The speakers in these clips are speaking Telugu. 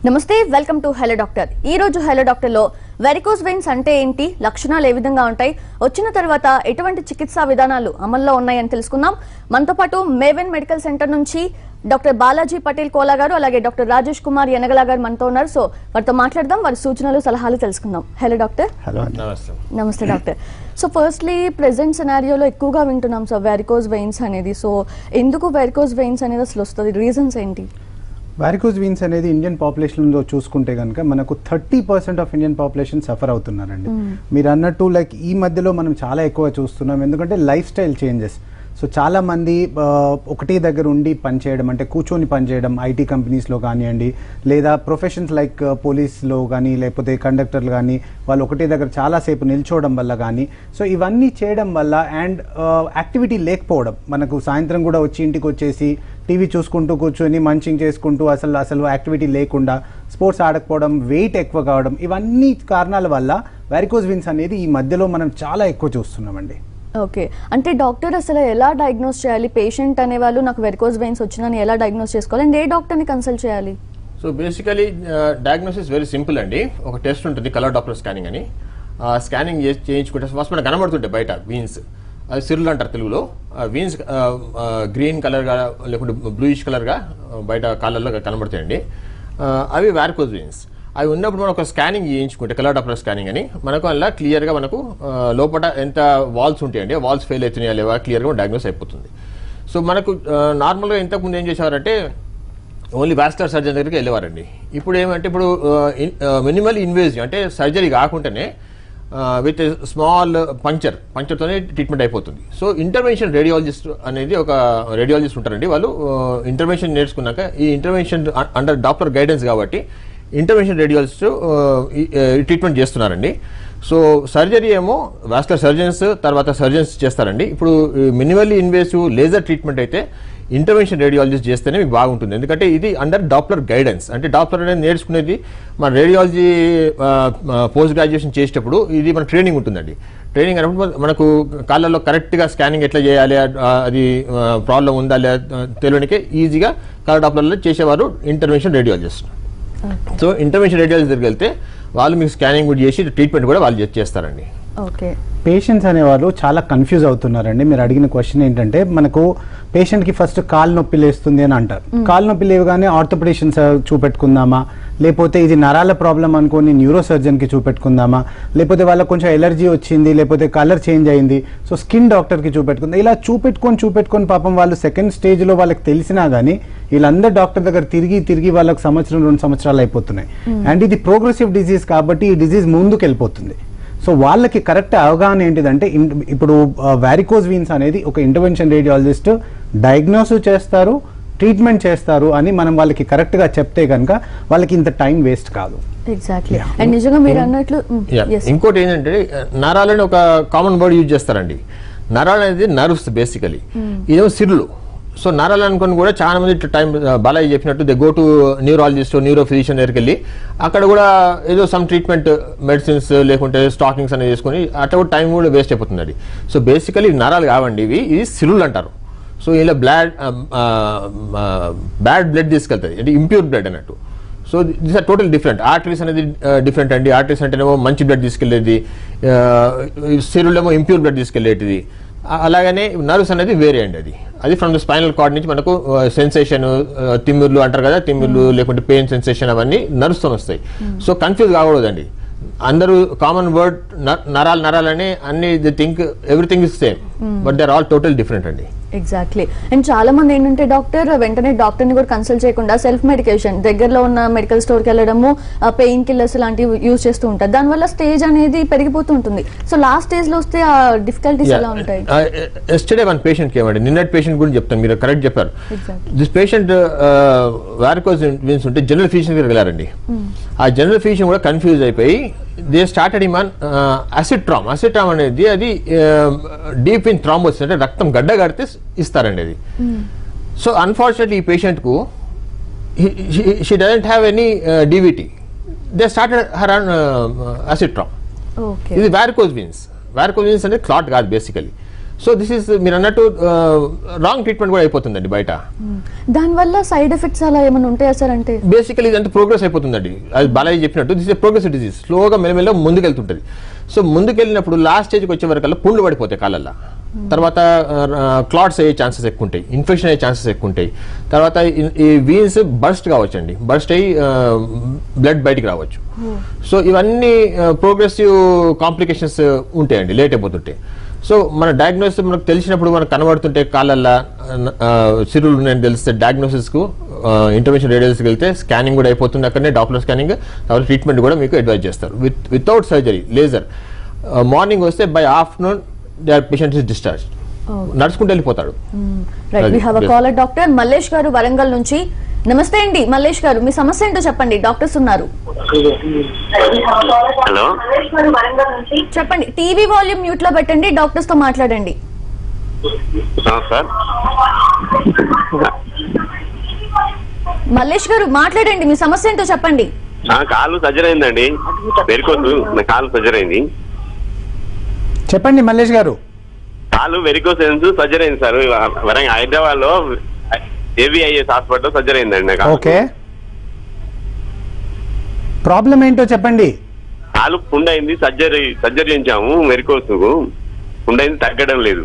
నమస్తే వెల్కమ్ టు హెలో డాక్టర్ ఈ రోజు హెలో డాక్టర్ లో వెరికోస్ వెయిన్స్ అంటే ఏంటి లక్షణాలు ఏ విధంగా ఉంటాయి వచ్చిన తర్వాత ఎటువంటి చికిత్సా విధానాలు అమల్లో ఉన్నాయని తెలుసుకుందాం మనతో పాటు మేవెన్ మెడికల్ సెంటర్ నుంచి డాక్టర్ బాలాజీ పటేల్ కోలా గారు అలాగే డాక్టర్ రాజేష్ కుమార్ యనగల గారు మనతో ఉన్నారు సో వారితో మాట్లాడదాం వారి సూచనలు సలహాలు తెలుసుకుందాం హలో డాక్టర్ హలో అండి నమస్తే నమస్తే డాక్టర్ సో ఫస్ట్లీ ప్రెసెంట్ సినారియోలో ఎక్కువగా వింటున్నాం సో వెరికోస్ వెయిన్స్ అనేది సో ఎందుకు వెరికోస్ వెయిన్స్ అనేది అసలు వస్తుంది రీజన్స్ ఏంటి వారికోజ్ వీన్స్ అనేది ఇండియన్ పాపులేషన్లో చూసుకుంటే కనుక మనకు thirty percent of Indian population suffer అవుతున్నారండి మీరు అన్నట్టు లైక్ ఈ మధ్యలో మనం చాలా ఎక్కువ చూస్తున్నాం ఎందుకంటే లైఫ్ స్టైల్ చేంజెస్ సో చాలా మంది ఆ, ఒకటే దగ్గర ఉండి పనిచేయడం అంటే కూర్చొని పనిచేయడం ఐటీ కంపెనీస్లో కానివ్వండి లేదా ప్రొఫెషన్స్ లైక్ పోలీస్లో కానీ లేకపోతే కండక్టర్లు కానీ వాళ్ళు ఒకటే దగ్గర చాలాసేపు నిల్చోవడం వల్ల కానీ సో ఇవన్నీ చేయడం వల్ల అండ్ యాక్టివిటీ లేకపోవడం మనకు సాయంత్రం కూడా వచ్చి ఇంటికి వచ్చేసి టీవీ చూసుకుంటూ కూర్చొని మంచింగ్ చేసుకుంటూ అసలు అసలు యాక్టివిటీ లేకుండా స్పోర్ట్స్ ఆడకపోవడం వెయిట్ ఎక్కువ కావడం ఇవన్నీ కారణాల వల్ల వారికోజ్ విన్స్ అనేది ఈ మధ్యలో మనం చాలా ఎక్కువ చూస్తున్నామండి ఓకే అంటే డాక్టర్ అసలు ఎలా డయాగ్నోస్ చేయాలి పేషెంట్ అనేవాళ్ళు నాకు వెరికోజ్ వెయిన్స్ వచ్చిందని ఎలా డయాగ్నోస్ చేసుకోవాలి అండ్ ఏ డాక్టర్ని కన్సల్ట్ చేయాలి so basically diagnosis very simple అండి ఒక టెస్ట్ ఉంటుంది కలర్ డాప్లర్ స్కానింగ్ అని స్కానింగ్ చేయించుకుంటే ఫస్ట్ మనకు కనబడుతుంటాయి బయట వీన్స్ అది సిరులు అంటారు తెలుగులో వీన్స్ గ్రీన్ కలర్గా లేకుంటే బ్లూయిష్ కలర్గా బయట కాళ్ళల్లో కనబడతాయండి ఆ, అవి వారికోజ్ వీన్స్ అవి ఉన్నప్పుడు మనం ఒక స్కానింగ్ చేయించుకుంటే కలర్ డాప్లర్ స్కానింగ్ అని మనకు అలా క్లియర్గా మనకు ఆ, లోపల ఎంత వాల్స్ ఉంటాయండి వాల్స్ ఫెయిల్ అవుతున్నాయా లేవా క్లియర్గా డయాగ్నోస్ అయిపోతుంది సో మనకు నార్మల్గా ఇంతకుముందు ఏం చేసేవారంటే ఓన్లీ వాస్కులర్ సర్జన్ దగ్గరికి వెళ్ళేవారండి ఇప్పుడు ఏమంటే ఇప్పుడు మినిమల్ ఇన్వేజివ్ అంటే సర్జరీ కాకుండానే విత్ స్మాల్ పంక్చర్ పంక్చర్తోనే ట్రీట్మెంట్ అయిపోతుంది సో ఇంటర్వెన్షన్ రేడియాలజిస్ట్ అనేది ఒక రేడియాలజిస్ట్ ఉంటారండి వాళ్ళు ఇంటర్వెన్షన్ నేర్చుకున్నాక ఈ ఇంటర్వెన్షన్ అండర్ డాక్టర్ గైడెన్స్ కాబట్టి ఇంటర్వెన్షన్ రేడియాలజిస్ట్ ట్రీట్మెంట్ చేస్తున్నారండి సో సర్జరీ ఏమో వాస్కులర్ సర్జన్స్ తర్వాత సర్జన్స్ చేస్తారండి ఇప్పుడు మినిమల్లీ ఇన్వేసివ్ లేజర్ ట్రీట్మెంట్ అయితే ఇంటర్వెన్షన్ రేడియాలజిస్ట్ చేస్తేనే మీకు బాగుంటుంది ఎందుకంటే ఇది అండర్ డాప్లర్ గైడెన్స్ అంటే డాప్లర్ అనేది నేర్చుకునేది మన రేడియాలజీ పోస్ట్ గ్రాడ్యుయేషన్ చేసేటప్పుడు ఇది మన ట్రైనింగ్ ఉంటుందండి ట్రైనింగ్ అనేప్పుడు మన- మనకు కాళ్ళల్లో కరెక్ట్గా స్కానింగ్ ఎట్లా చేయాలి ఆ, అది ప్రాబ్లం ఉందా లేదా తెలియనికే ఈజీగా కాళ్ళ డాప్లర్లో చేసేవారు intervention radiologist so intervention radiology దగ్గరికి వెళ్తే వాళ్ళు మీకు స్కానింగ్ కూడా చేసి ట్రీట్మెంట్ కూడా వాళ్ళు చే- చేస్తారండి ఓకే పేషెంట్స్ అనేవాళ్ళు చాలా కన్ఫ్యూజ్ అవుతున్నారండి మీరు అడిగిన క్వశ్చన్ ఏంటంటే మనకు పేషెంట్కి ఫస్ట్ కాలు నొప్పి లేస్తుంది అని అంటారు కాలు నొప్పి లేవగానే ఆర్థోపెడిషన్ చూపెట్టుకుందామా లేకపోతే ఇది నరాల ప్రాబ్లం అనుకొని న్యూరో సర్జన్కి చూపెట్టుకుందామా లేకపోతే వాళ్ళకి కొంచెం ఎలర్జీ వచ్చింది లేకపోతే కలర్ చేంజ్ అయింది సో స్కిన్ డాక్టర్కి చూపెట్టుకుందాం ఇలా చూపెట్టుకొని చూపెట్టుకొని పాపం వాళ్ళు సెకండ్ స్టేజ్లో వాళ్ళకి తెలిసినా కానీ వీళ్ళందరూ డాక్టర్ దగ్గర తిరిగి తిరిగి వాళ్ళకి సంవత్సరం రెండు సంవత్సరాలు అయిపోతున్నాయి అండ్ ఇది ప్రోగ్రెసివ్ డిజీజ్ కాబట్టి ఈ డిజీజ్ ముందుకు వెళ్ళిపోతుంది సో వాళ్ళకి కరెక్ట్ అవగాహన ఏంటిదంటే ఇన్- ఇప్పుడు వారికోజ్ వీన్స్ అనేది ఒక ఇంటర్వెన్షన్ రేడియాలజిస్ట్ డయాగ్నోస్ చేస్తారు ట్రీట్మెంట్ చేస్తారు అని మనం వాళ్ళకి కరెక్ట్గా చెప్తే కనుక వాళ్ళకి ఇంత టైం వేస్ట్ కాదు ఎగ్జాక్ట్లీ Yeah. అండ్ నిజంగా మీరు అన్నట్లు Yeah. ఎస్ ఇంకోటి ఏంటంటే నరాలని ఒక కామన్ వర్డ్ యూజ్ చేస్తారండి నరాలు అనేది నర్వ్స్ బేసికలీ ఇదేమో సిర్లు సో నరాలు అనుకుని కూడా చాలా మంది టైం బాలయ్య చెప్పినట్టు they go to neurologist neuro physician దగ్గరికి వెళ్ళి అక్కడ కూడా ఏదో సమ్ ట్రీట్మెంట్ మెడిసిన్స్ లేకుంటే స్టాకింగ్స్ అనేది చేసుకుని అట్లా కూడా టైం కూడా వేస్ట్ అయిపోతుంది సో బేసికలీ నరాలు కావండి ఇవి ఇది సిరులు అంటారు సో ఇలా బ్లాడ్ బ్యాడ్ బ్లడ్ తీసుకెళ్తుంది అంటే ఇంప్యూర్ బ్లడ్ అన్నట్టు so this are total different arteries అనేది డిఫరెంట్ అండి ఆర్టరీస్ అంటేనేమో మంచి బ్లడ్ తీసుకెళ్లేది సెరులేమో ఇంప్యూర్ బ్లడ్ తీసుకెళ్లేటిది ఆ- అలాగనే నర్వ్స్ అనేది వేరే అండి అది అది ఫ్రమ్ ద స్పైనల్ కార్డ్ నుంచి మనకు సెన్సేషన్ తిమ్మిర్లు అంటారు కదా తిమ్మిర్లు లేకుంటే పెయిన్ సెన్సేషన్ అవన్నీ నర్వ్స్ తో వస్తాయి సో కన్ఫ్యూజ్ కాకూడదండి అందరూ కామన్ వర్డ్ నరాలు నరాలని అన్ని the think everything is same but they are all total different అండి ఎగ్జాక్ట్లీ అండ్ చాలా మంది ఏంటంటే డాక్టర్ వెంటనే డాక్టర్ ని కూడా కన్సల్ట్ చేయకుండా సెల్ఫ్ మెడికేషన్ దగ్గరలో ఉన్న మెడికల్ స్టోర్ కి వెళ్ళడము పెయిన్ కిల్లర్స్ లాంటివి యూజ్ చేస్తూ ఉంటారు దానివల్ల స్టేజ్ అనేది పెరిగిపోతూ ఉంటుంది సో లాస్ట్ స్టేజ్ లో వస్తే ఆ డిఫికల్టీస్ ఎలా ఉంటాయి ఎస్టర్డే వన్ పేషెంట్ కి ఏమండి నిన్నటి పేషెంట్ గురించి చెప్తాను మీరు కరెక్ట్ చెప్పారు Exactly. This patient varicose veins ఉంటే జనరల్ ఫిజిషియన్ దగ్గర వెళ్ళారండి ఆ జనరల్ ఫిజిషియన్ కూడా కన్ఫ్యూజ్ అయిపోయి they started him on Acitrom Acitrom అనేది అది డీప్ ఇన్ థ్రాంబోసిస్ అంటే రక్తం గడ్డ కడితే ఇస్తారండి అది సో అన్ఫార్చునేట్లీ ఈ పేషెంట్కు she doesn't have any DVT they started her on Acitrom okay ఇది వారికోజ్ వీన్స్ వారికోజ్ వీన్స్ అనేది క్లాట్ కాదు బేసికలీ సో దిస్ ఇస్ మీరు అన్నట్టు రాంగ్ ట్రీట్మెంట్ కూడా అయిపోతుందండి బయట దానివల్ల సైడ్ ఎఫెక్ట్స్ అలా ఏమైనా ఉంటాయా సార్ అంటే బేసికలీ ఇదంతా ప్రోగ్రెస్ అయిపోతుందండి అది బాలాజీ చెప్పినట్టు దిస్ ఇస్ ప్రోగ్రెసివ్ డిజీజ్ స్లోగా మెల్లమెల్ల ముందుకెళ్తుంటుంది సో ముందుకెళ్ళినప్పుడు లాస్ట్ స్టేజ్కి వచ్చే వరకల్లా పుండ్లు పడిపోతాయి కాళ్ళల్లో తర్వాత క్లాట్స్ అయ్యే ఛాన్సెస్ ఎక్కువ ఉంటాయి ఇన్ఫెక్షన్ అయ్యే ఛాన్సెస్ ఎక్కువ ఉంటాయి తర్వాత ఈ- ఈ వీన్స్ బర్స్ట్ కావచ్చండి బర్స్ట్ అయ్యి బ్లడ్ బయటికి రావచ్చు సో ఇవన్నీ ప్రోగ్రెసివ్ కాంప్లికేషన్స్ ఉంటాయండి లేట్ అయిపోతుంటాయి సో మన డయాగ్నోసిస్ మనకు తెలిసినప్పుడు మనకు కనబడుతుంటే కాళ్ళల్లో ఆ, సిరులు ఉన్నాయని తెలిస్తే డయాగ్నోసిస్కు ఇంటర్వెన్షన్ రేడియోస్కి వెళ్తే స్కానింగ్ కూడా అయిపోతుంది అక్కడనే డాప్లర్ స్కానింగ్ తర్వాత ట్రీట్మెంట్ కూడా మీకు అడ్వైజ్ చేస్తారు with without surgery laser morning వస్తే by afternoon they patient is discharge నడుచుకుంటూ వెళ్ళిపోతాడు రైట్ వి అది, have a yes. Caller doctor Mallesh గారు వరంగల్ నుంచి నమస్తే అండి మల్లేష్ గారు మీ సమస్య ఏంటో చెప్పండి డాక్టర్స్ ఉన్నారు హలో చెప్పండి టీవీ వాల్యూమ్ మ్యూట్ లో పెట్టండి డాక్టర్స్ తో మాట్లాడండి ఆ, సార్ మల్లేష్ గారు మాట్లాడండి మీ సమస్య ఏంటో చెప్పండి ఆ, కాలు సర్జరీ అయిందండి వెరికోసు నా కాలు సర్జరీ అయింది చెప్పండి మల్లేష్ గారు కాలు వెరికోస్ సర్జరీ అయింది సార్ వరంగల్ హైదరాబాద్ లో ఏవిఐఎస్ హాస్పిటల్ సర్జరీ అయిందండి నా కాలు. ఓకే ప్రాబ్లం ఏంటో చెప్పండి కాలు పుండ్ అయింది సర్జరీ సర్జరీ చేయించాము వెరికోస్ పుండ్ అయింది తగ్గడం లేదు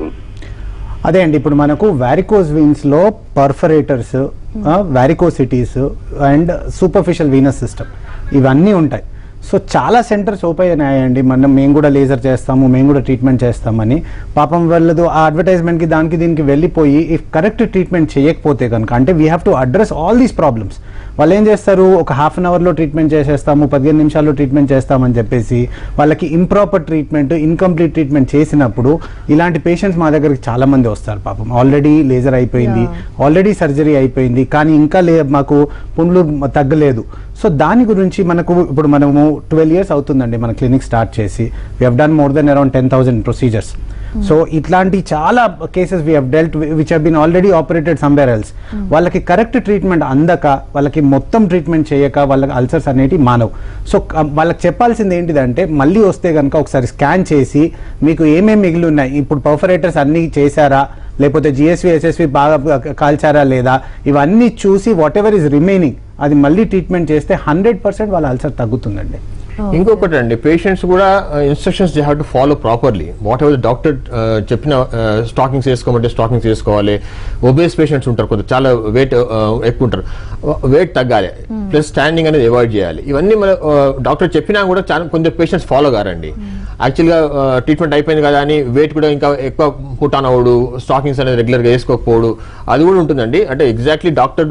అదే అండి ఇప్పుడు మనకు వ్యారికోస్ వీన్స్ లో perforators varicosities and superficial venous system ఇవన్నీ ఉంటాయి సో చాలా సెంటర్స్ ఓపెన్ అయ్యాయండి మనం మేము కూడా లేజర్ చేస్తాము మేము కూడా ట్రీట్మెంట్ చేస్తామని పాపం వాళ్ళదు ఆ అడ్వర్టైజ్మెంట్కి దానికి దీనికి వెళ్ళిపోయి ఇఫ్ కరెక్ట్ ట్రీట్మెంట్ చేయకపోతే కనుక అంటే we have to address all these problems వాళ్ళు ఏం చేస్తారు ఒక హాఫ్ అన్ అవర్లో ట్రీట్మెంట్ చేసేస్తాము పదిహేను నిమిషాల్లో ట్రీట్మెంట్ చేస్తామని చెప్పేసి వాళ్ళకి ఇంప్రాపర్ ట్రీట్మెంట్ ఇన్కంప్లీట్ ట్రీట్మెంట్ చేసినప్పుడు ఇలాంటి పేషెంట్స్ మా దగ్గరికి చాలా మంది వస్తారు పాపం ఆల్రెడీ లేజర్ అయిపోయింది ఆల్రెడీ సర్జరీ అయిపోయింది కానీ ఇంకా లే మాకు పుండ్లు తగ్గలేదు సో దాని గురించి మనకు ఇప్పుడు మనము ట్వెల్వ్ ఇయర్స్ అవుతుందండి మన క్లినిక్ స్టార్ట్ చేసి we have done more than around ten thousand procedures so ఇట్లాంటి చాలా కేసెస్ వీ డెల్ట్ విచ్ హీన్ ఆల్రెడీ ఆపరేటెడ్ సమ్వేర్ ఎల్స్ వాళ్ళకి కరెక్ట్ ట్రీట్మెంట్ అందక వాళ్ళకి మొత్తం ట్రీట్మెంట్ చేయక వాళ్ళకి అల్సర్స్ అనేవి మానవు సో క- వాళ్ళకి చెప్పాల్సింది ఏంటిదంటే మళ్ళీ వస్తే కనుక ఒకసారి స్కాన్ చేసి మీకు ఏమేమి మిగిలి ఉన్నాయి ఇప్పుడు పర్ఫరేటర్స్ అన్ని చేశారా లేకపోతే జిఎస్వి ఎస్ఎస్వి బాగా కాల్చారా లేదా ఇవన్నీ చూసి వాట్ ఎవర్ ఇస్ రిమైనింగ్ అది మళ్ళీ ట్రీట్మెంట్ చేస్తే హండ్రెడ్ పర్సెంట్ వాళ్ళ అల్సర్ తగ్గుతుందండి ఇంకొకటి అండి పేషెంట్స్ కూడా instructions they have to follow properly whatever doctor చెప్పిన స్టాకింగ్స్ వేసుకోమంటే స్టాకింగ్స్ వేసుకోవాలి ఒబేస్ పేషెంట్స్ ఉంటారు కొంత చాలా వెయిట్ ఎక్కువ ఉంటారు వెయిట్ తగ్గాలి ప్లస్ స్టాండింగ్ అనేది అవాయిడ్ చేయాలి ఇవన్నీ మన డాక్టర్ చెప్పినా కూడా చాలా కొందరు పేషెంట్స్ ఫాలో కారండి యాక్చువల్గా ట్రీట్మెంట్ అయిపోయింది కదా అని వెయిట్ కూడా ఇంకా ఎక్కువ పుట్ ఆన్ అవ్వడు స్టాకింగ్స్ అనేది రెగ్యులర్గా వేసుకోకపోవడు అది కూడా ఉంటుందండి అంటే ఎగ్జాక్ట్లీ డాక్టర్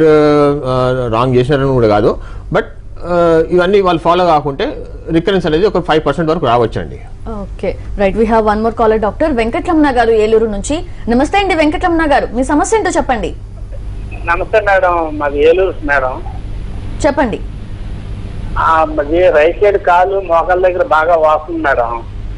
రాంగ్ చేసినారని కూడా కాదు బట్ ఇవన్నీ వాళ్ళు ఫాలో కాకుంటే రికరెన్స్ అనేది ఒక ఫైవ్ పర్సెంట్ వరకు రావచ్చండి okay right we have one more caller doctor Venkataramana garu Eluru నుంచి నమస్తే అండి వెంకటరమణ గారు మీ సమస్య ఏంటో చెప్పండి నమస్తే మేడం మాది ఏలూరు మేడం చెప్పండి ఆ, మాది రైట్ సైడ్ కాలు మోకాళ్ళ దగ్గర బాగా వాస్తుంది మేడం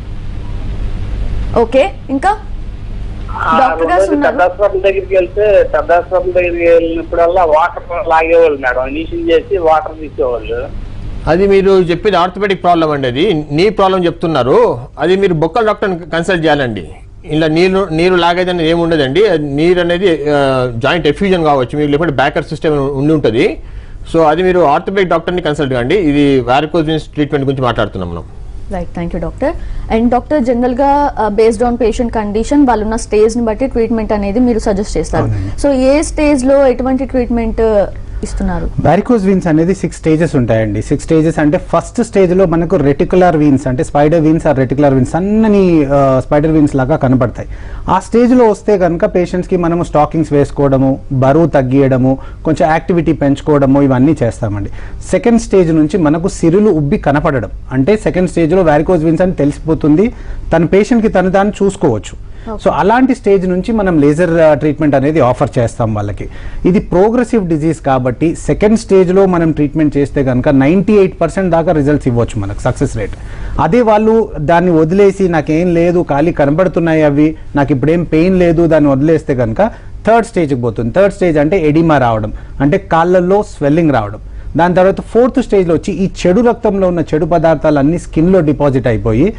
ఓకే ఇంకా ఆ, డాక్టర్ గారు రెండోది ఉన్నారు. పెద్ద హాస్పిటల్ దగ్గరికి వెళ్తే పెద్ద హాస్పిటల్ దగ్గరికి వెళ్ళినప్పుడల్లా వాటర్ లాగేవాళ్ళు మేడం ఇనిషియల్ చేసి వాటర్ తీసేవాళ్ళు అది మీరు చెప్పేది ఆర్థోపెడిక్ ప్రాబ్లం అండి అది నీ ప్రాబ్లం చెప్తున్నారు అది మీరు బొక్కల డాక్టర్ని కన్సల్ట్ చేయాలండి ఇలా నీరు నీరు లాగేదని ఏమి ఉండదండి అది నీరు అనేది జాయింట్ ఎఫ్యూజన్ కావచ్చు మీకు లేకపోతే బ్యాకర్ సిస్టమ్ ఉండి ఉంటుంది సో అది మీరు ఆర్థోపెడిక్ డాక్టర్ని కన్సల్ట్ కాండి ఇది వారికోజ్ ట్రీట్మెంట్ గురించి మాట్లాడుతున్నాం మనం right thank you doctor and doctor general గా బేస్డ్ ఆన్ పేషెంట్ కండిషన్ వాళ్ళు ఉన్న స్టేజ్ ని బట్టి ట్రీట్మెంట్ అనేది మీరు సజెస్ట్ చేస్తారు సో ఏ స్టేజ్ లో ఎటువంటి ట్రీట్మెంట్ ఇస్తున్నారు వారికోస్ వీన్స్ అనేది సిక్స్ స్టేజెస్ ఉంటాయండి సిక్స్ స్టేజెస్ అంటే ఫస్ట్ స్టేజ్ లో మనకు రెటికులర్ వీన్స్ అంటే spider veins or reticular veins సన్నని స్పైడర్ వీన్స్ లాగా కనబడతాయి ఆ స్టేజ్ లో వస్తే కనుక పేషెంట్స్ కి మనము స్టాకింగ్స్ వేసుకోవడము బరువు తగ్గియడము కొంచెం యాక్టివిటీ పెంచుకోవడము ఇవన్నీ చేస్తామండి సెకండ్ స్టేజ్ నుంచి మనకు సిరులు ఉబ్బి కనపడడం అంటే సెకండ్ స్టేజ్ లో వారికోస్ వీన్స్ అని తెలిసిపోతుంది తన పేషెంట్ కి తను దాన్ని చూసుకోవచ్చు సో అలాంటి స్టేజ్ నుంచి మనం లేజర్ ట్రీట్మెంట్ అనేది ఆఫర్ చేస్తాం వాళ్ళకి ఇది ప్రోగ్రెసివ్ డిజీజ్ కాబట్టి సెకండ్ స్టేజ్లో మనం ట్రీట్మెంట్ చేస్తే కనుక నైంటీ ఎయిట్ పర్సెంట్ దాకా రిజల్ట్స్ ఇవ్వచ్చు మనకు సక్సెస్ రేట్ అదే వాళ్ళు దాన్ని వదిలేసి నాకేం లేదు ఖాళీ కనబడుతున్నాయి అవి నాకు ఇప్పుడేం పెయిన్ లేదు దాన్ని వదిలేస్తే కనుక థర్డ్ స్టేజ్కి పోతుంది థర్డ్ స్టేజ్ అంటే ఎడిమా రావడం అంటే కాళ్ళల్లో స్వెల్లింగ్ రావడం దాని తర్వాత ఫోర్త్ స్టేజ్లో వచ్చి ఈ చెడు రక్తంలో ఉన్న చెడు పదార్థాలన్నీ స్కిన్లో డిపాజిట్ అయిపోయి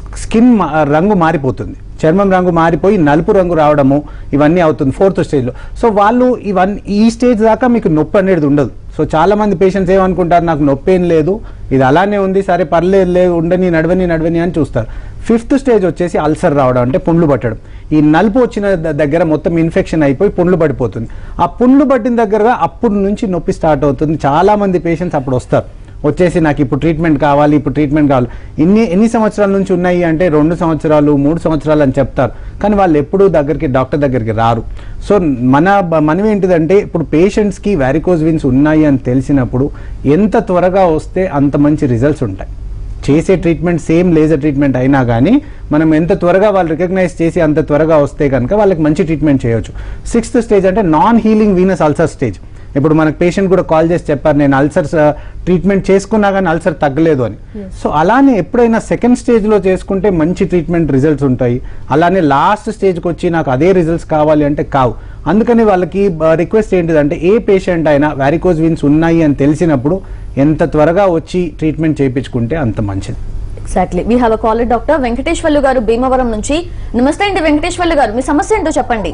స్కిన్ మా- రంగు మారిపోతుంది చర్మం రంగు మారిపోయి నలుపు రంగు రావడము ఇవన్నీ అవుతుంది ఫోర్త్ స్టేజ్లో సో వాళ్ళు ఇవన్నీ ఈ స్టేజ్ దాకా మీకు నొప్పి అనేది ఉండదు సో చాలా మంది పేషెంట్స్ ఏమనుకుంటారు నాకు నొప్పి ఏం లేదు ఇది అలానే ఉంది సరే పర్లేదు లేదు ఉండని నడవని నడవని అని చూస్తారు ఫిఫ్త్ స్టేజ్ వచ్చేసి అల్సర్ రావడం అంటే పుండ్లు పట్టడం ఈ నలుపు వచ్చిన ద- దగ్గర మొత్తం ఇన్ఫెక్షన్ అయిపోయి పుండ్లు పడిపోతుంది ఆ పుండ్లు పట్టిన దగ్గరగా అప్పుడు నుంచి నొప్పి స్టార్ట్ అవుతుంది చాలా మంది పేషెంట్స్ అప్పుడు వస్తారు వచ్చేసి నాకు ఇప్పుడు ట్రీట్మెంట్ కావాలి ఇప్పుడు ట్రీట్మెంట్ కావాలి ఎన్ని ఎన్ని సంవత్సరాల నుంచి ఉన్నాయి అంటే రెండు సంవత్సరాలు మూడు సంవత్సరాలు అని చెప్తారు కానీ వాళ్ళు ఎప్పుడూ దగ్గరికి డాక్టర్ దగ్గరికి రారు సో మన బ- మనం ఏంటిదంటే ఇప్పుడు పేషెంట్స్కి వ్యారికోజ్ విన్స్ ఉన్నాయి అని తెలిసినప్పుడు ఎంత త్వరగా వస్తే అంత మంచి రిజల్ట్స్ ఉంటాయి చేసే ట్రీట్మెంట్ సేమ్ లేజర్ ట్రీట్మెంట్ అయినా కానీ మనం ఎంత త్వరగా వాళ్ళు రికగ్నైజ్ చేసి అంత త్వరగా వస్తే కనుక వాళ్ళకి మంచి ట్రీట్మెంట్ చేయొచ్చు సిక్స్త్ స్టేజ్ అంటే non healing venous ulcer stage ఇప్పుడు మనకు పేషెంట్ కూడా కాల్ చేసి చెప్పారు నేను అల్సర్స్ ట్రీట్మెంట్ చేసుకున్నా కానీ అల్సర్ తగ్గలేదు అని సో అలానే ఎప్పుడైనా సెకండ్ స్టేజ్లో చేసుకుంటే మంచి ట్రీట్మెంట్ రిజల్ట్స్ ఉంటాయి అలానే లాస్ట్ స్టేజ్కి వచ్చి నాకు అదే రిజల్ట్స్ కావాలి అంటే కావు అందుకని వాళ్ళకి రిక్వెస్ట్ ఏంటిదంటే ఏ పేషెంట్ అయినా వ్యారికోజ్ విన్స్ ఉన్నాయి అని తెలిసినప్పుడు ఎంత త్వరగా వచ్చి ట్రీట్మెంట్ చేయించుకుంటే అంత మంచిది exactly we have a caller doctor Venkateswarlu garu Bhimavaram నుంచి నమస్తే అండి వెంకటేశ్వర్లు గారు మీ సమస్య ఏంటో చెప్పండి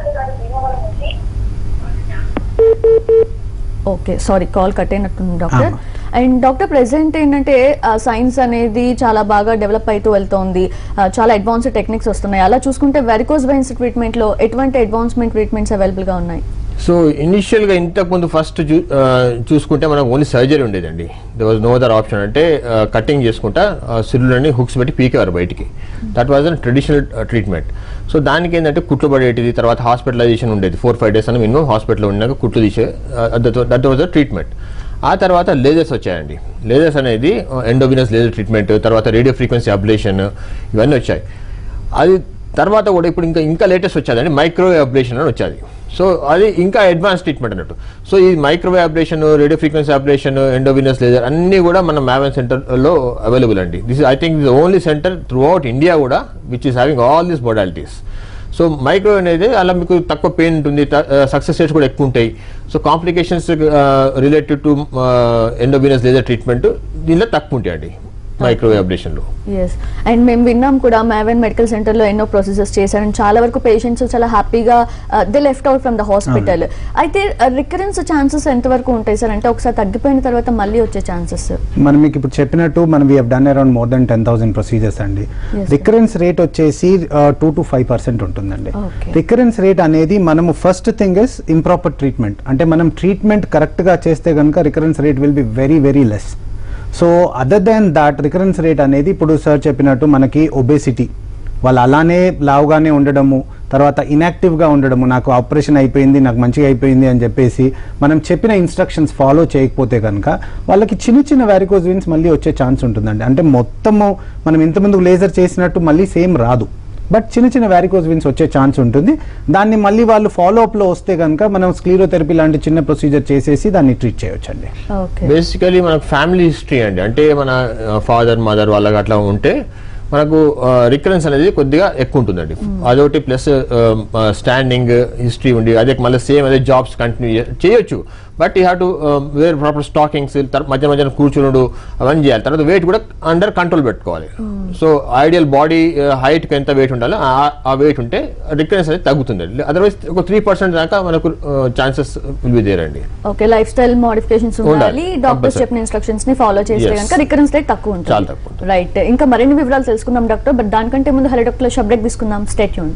ఓకే సారీ కాల్ కట్ అయినట్టుంది డాక్టర్ ఆమా. అండ్ డాక్టర్ ప్రెసెంట్ ఏంటంటే సైన్స్ అనేది చాలా బాగా డెవలప్ అవుతూ వెళ్తోంది ఆ, చాలా అడ్వాన్స్డ్ టెక్నిక్స్ వస్తున్నాయి అలా చూసుకుంటే వెరికోస్ వెయిన్స్ ట్రీట్మెంట్ లో ఎటువంటి అడ్వాన్స్మెంట్ ట్రీట్మెంట్స్ అవైలబుల్ గా ఉన్నాయి సో ఇనిషియల్గా ఇంతకుముందు ఫస్ట్ చూ ఆ, చూసుకుంటే మనకు ఓన్లీ సర్జరీ ఉండేదండి there was no other option అంటే కటింగ్ చేసుకుంటా సిల్లులని హుక్స్ పెట్టి పీకేవారు బయటికి that was an traditional treatment so దానికి ఏంటంటే కుట్లు పడేటిది తర్వాత హాస్పిటలైజేషన్ ఉండేది ఫోర్ ఫైవ్ డేస్ అని మినిమం హాస్పిటల్లో ఉన్నాక కుట్లు తీసే దట్ వాజ్ అ ట్రీట్మెంట్ ఆ తర్వాత లేజర్స్ వచ్చాయండి లేజర్స్ అనేది ఎండోవినస్ లేజర్ ట్రీట్మెంట్ తర్వాత రేడియో ఫ్రీక్వెన్సీ అబ్లేషన్ ఇవన్నీ వచ్చాయి అది తర్వాత కూడా ఇప్పుడు ఇంకా ఇంకా లేటెస్ట్ వచ్చేదండి మైక్రోవేవ్ అబ్లేషన్ అని వచ్చేది సో అది ఇంకా అడ్వాన్స్ ట్రీట్మెంట్ అన్నట్టు సో ఈ microwave ablation radio frequency ablation endovenous laser అన్నీ కూడా మన మ్యావెన్ సెంటర్లో అవైలబుల్ అండి this I think this only centre throughout India కూడా which is having all these modalities so micro అనేది అలా మీకు తక్కువ పెయిన్ ఉంటుంది సక్సెస్ రేట్స్ కూడా ఎక్కువ ఉంటాయి so complications related to endovenous laser treatment దీనిలో తక్కువ ఉంటాయండి మైక్రోవేవ్ అబ్లేషన్లో ఎస్ అండ్ మేము విన్నాం కూడా మ్యావెన్ మెడికల్ సెంటర్ లో ఎన్నో ప్రొసెసెస్ చేశారు And చాలా వరకు పేషెంట్స్ చాలా హ్యాపీగా they left out from the hospital అయితే రికరెన్స్ ఛాన్సెస్ ఎంత వరకు ఉంటాయి సార్ అంటే ఒకసారి తగ్గిపోయిన తర్వాత మళ్ళీ వచ్చే ఛాన్సెస్ మనం మీకు ఇప్పుడు చెప్పినట్టు మనం we done around more than ten thousand procedures అండి Yes, sir. రికరెన్స్ రేట్ వచ్చేసి టూ టు ఫైవ్ పర్సెంట్ ఉంటుందండి Okay. రికరెన్స్ రేట్ అనేది మనము first thing is improper treatment అంటే మనం ట్రీట్మెంట్ కరెక్ట్గా చేస్తే కనుక recurrence rate will be very very less so other than that recurrence rate అనేది ఇప్పుడు సార్ చెప్పినట్టు మనకి ఒబేసిటీ వాళ్ళు అలానే లావుగానే ఉండడము తర్వాత ఇనాక్టివ్గా ఉండడము నాకు ఆపరేషన్ అయిపోయింది నాకు మంచిగా అయిపోయింది అని చెప్పేసి మనం చెప్పిన ఇన్స్ట్రక్షన్స్ ఫాలో చేయకపోతే కనుక వాళ్ళకి చిన్న చిన్న వ్యారికోజ్ విన్స్ మళ్ళీ వచ్చే ఛాన్స్ ఉంటుందండి అంటే మొత్తము మనం ఇంతకుముందు లేజర్ చేసినట్టు మళ్ళీ సేమ్ రాదు బట్ చిన్న చిన్న వ్యారికోజ్ విన్స్ వచ్చే ఛాన్స్ ఉంటుంది దాన్ని మళ్ళీ వాళ్ళు ఫాలో అప్లో వస్తే కనుక మనం స్క్లీరోథెరపీ లాంటి చిన్న ప్రొసీజర్ చేసేసి దాన్ని ట్రీట్ చేయొచ్చండి ఓకే బేసికలీ మనకు ఫ్యామిలీ హిస్టరీ అండి అంటే మన ఫాదర్ మదర్ వాళ్ళకి అట్లా ఉంటే మనకు రికరెన్స్ అనేది కొద్దిగా ఎక్కువ ఉంటుందండి అదొకటి ప్లస్ స్టాండింగ్ హిస్టరీ ఉండి అదే మళ్ళీ సేమ్ అదే జాబ్స్ కంటిన్యూ చేయొచ్చు but you have to wear proper stockings మధ్య మధ్యన కూర్చునుడు అవన్నీ చేయాలి తర్వాత వెయిట్ కూడా అండర్ కంట్రోల్ పెట్టుకోవాలి సో ఐడియల్ బాడీ హైట్కి ఎంత వెయిట్ ఉండాలో ఆ- ఆ వెయిట్ ఉంటే రికరెన్స్ అనేది తగ్గుతుంది అదర్వైజ్ ఒక త్రీ పర్సెంట్ దాకా మనకు ఛాన్సెస్ విల్ బి దేర్ అండి ఓకే లైఫ్ స్టైల్ మోడిఫికేషన్స్ ఉండాలి ఉండాలి. Doctors Compulsory. చెప్పిన ఇన్స్ట్రక్షన్స్ ని ఫాలో చేస్తే Yes. కనుక రికరెన్స్ రేట్ తక్కువ చాలా ఉంటుంది తక్కువ ఉంటుంది. రైట్ ఇంకా మరిన్ని వివరాలు తెలుసుకుందాం డాక్టర్ బట్ దానికంటే ముందు హలో డాక్టర్ షబ్ బ్రేక్ తీసుకుందాం స్టేట్ యూన్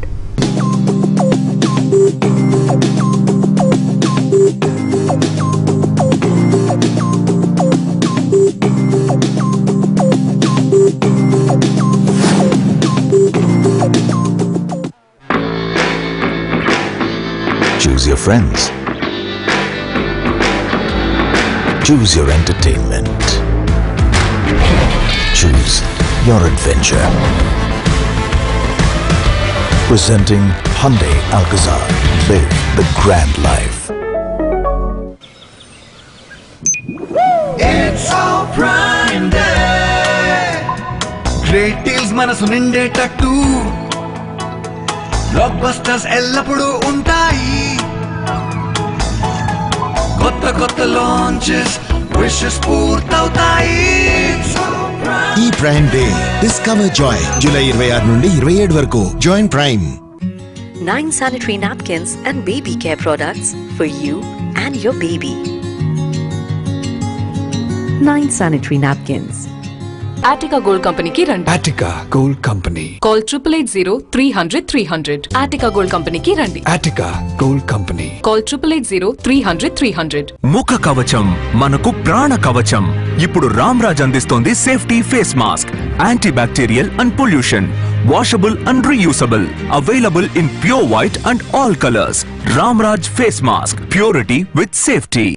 Choose your friends. Choose your entertainment. Choose your adventure. Presenting Hyundai Alcazar. Live the grand life. It's all prime day. Great deals మనసు నిండేటట్టు బ్లాక్ బస్టర్స్ ఎల్లప్పుడూ ఉంటాయి కొత్త కొత్త లాంచెస్ విషెస్ పూర్తవుతాయి It's all ఈ prime day discover joy July ఇరవై ఆరు నుండి ఇరవై ఏడు వరకు join prime nine sanitary napkins and baby care products for you and your baby. Nine sanitary napkins. Attica Gold Company ki రండి Attica Gold Company. Call triple eight zero three hundred three hundred Attica Gold Company కి రండి Attica Gold Company. Call triple eight zero three hundred three hundred ముఖ కవచం మనకు ప్రాణ కవచం ఇప్పుడు రామ్రాజ్ అందిస్తోంది safety face mask antibacterial and pollution washable and reusable available in pure white and all colours Ramraj face mask purity with safety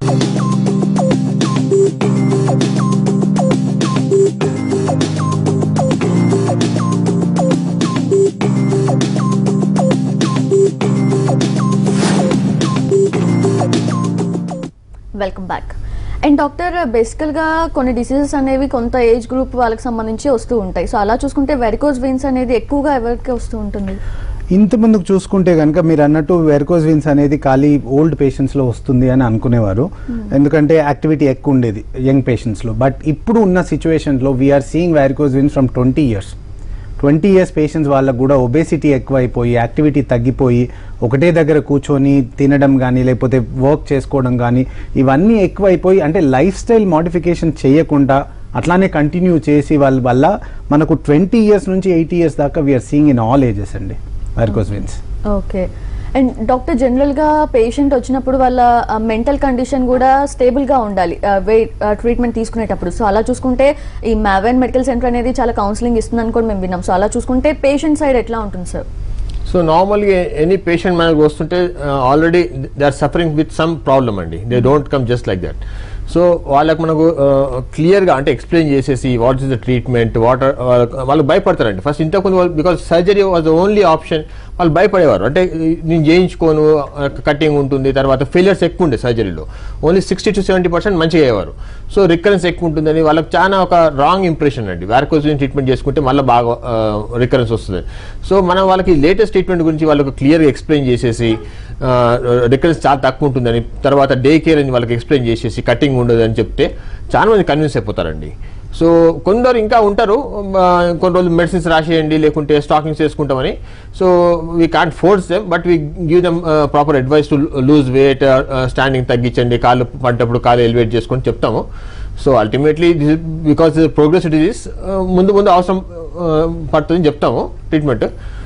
welcome back and doctor basical గా కొన్ని డిసీజెస్ అనేవి కొంత ఏజ్ గ్రూప్ వాళ్ళకి సంబంధించి వస్తూ ఉంటాయి సో అలా చూసుకుంటే వెరికోజ్ వెయిన్స్ అనేది ఎక్కువగా ఎవరికి వస్తూ ఉంటుంది ఇంత ముందుకు చూసుకుంటే కనుక మీరు అన్నట్టు వెరికోజ్ విన్స్ అనేది ఖాళీ ఓల్డ్ పేషెంట్స్లో వస్తుంది అని అనుకునేవారు ఎందుకంటే యాక్టివిటీ ఎక్కువ ఉండేది యంగ్ పేషెంట్స్లో బట్ ఇప్పుడు ఉన్న సిచ్యువేషన్లో we are seeing varicose veins from twenty years twenty years patients వాళ్ళకు కూడా ఒబేసిటీ ఎక్కువైపోయి యాక్టివిటీ తగ్గిపోయి ఒకటే దగ్గర కూర్చొని తినడం కానీ లేకపోతే వర్క్ చేసుకోవడం కానీ ఇవన్నీ ఎక్కువైపోయి అంటే లైఫ్ స్టైల్ మోడిఫికేషన్ చేయకుండా అట్లానే కంటిన్యూ చేసి వాళ్ళ వల్ల మనకు ట్వంటీ ఇయర్స్ నుంచి ఎయిటీ ఇయర్స్ దాకా we are seeing in all ages అండి varicose veins okay and doctor general గా పేషెంట్ వచ్చినప్పుడు వాళ్ళ మెంటల్ కండిషన్ కూడా స్టేబుల్ గా ఉండాలి వెయిట్ ట్రీట్మెంట్ తీసుకునేటప్పుడు సో అలా చూసుకుంటే ఈ మ్యావెన్ మెడికల్ సెంటర్ అనేది చాలా కౌన్సిలింగ్ ఇస్తుందని కూడా మేము విన్నాం సో అలా చూసుకుంటే పేషెంట్ సైడ్ ఎట్లా ఉంటుంది సార్ సో నార్మల్గా ఎనీ పేషెంట్ మనకు వస్తుంటే already they are suffering with some problem అండి they don't come just like that so వాళ్ళకి మనకు క్లియర్గా అంటే ఎక్స్ప్లెయిన్ చేసేసి what is the treatment what వాళ్ళు భయపడతారండి ఫస్ట్ ఇంతకుముందు because surgery was the only option వాళ్ళు భయపడేవారు అంటే నేను చేయించుకోను కటింగ్ ఉంటుంది తర్వాత ఫెయిలియర్స్ ఎక్కువ ఉండే సర్జరీలో only sixty to seventy percent మంచిగా అయ్యేవారు సో రికరెన్స్ ఎక్కువ ఉంటుందని వాళ్ళకి చాలా ఒక రాంగ్ ఇంప్రెషన్ అండి వ్యారకోజ్ ట్రీట్మెంట్ చేసుకుంటే మళ్ళీ బాగా రికరెన్స్ వస్తుంది సో మనం వాళ్ళకి లేటెస్ట్ ట్రీట్మెంట్ గురించి వాళ్ళకి క్లియర్గా ఎక్స్ప్లెయిన్ చేసేసి రికరెన్స్ చాలా తక్కువ ఉంటుందని తర్వాత డే కేర్ అని వాళ్ళకి ఎక్స్ప్లెయిన్ చేసేసి కటింగ్ ఉండదు అని చెప్తే చాలా మంది కన్విన్స్ అయిపోతారండి సో కొందరు ఇంకా ఉంటారు ఆ, కొన్ని రోజులు మెడిసిన్స్ రాసేయండి లేకుంటే స్టాకింగ్స్ చేసుకుంటామని so we can't force them but we give them proper advice to lose weight standing తగ్గించండి కాళ్ళు పంటప్పుడు కాళ్ళు ఎలివేట్ చేసుకొని చెప్తాము so ultimately because progress disease ముందు ముందు అవసరం uh, పడుతుందని చెప్తాము treatment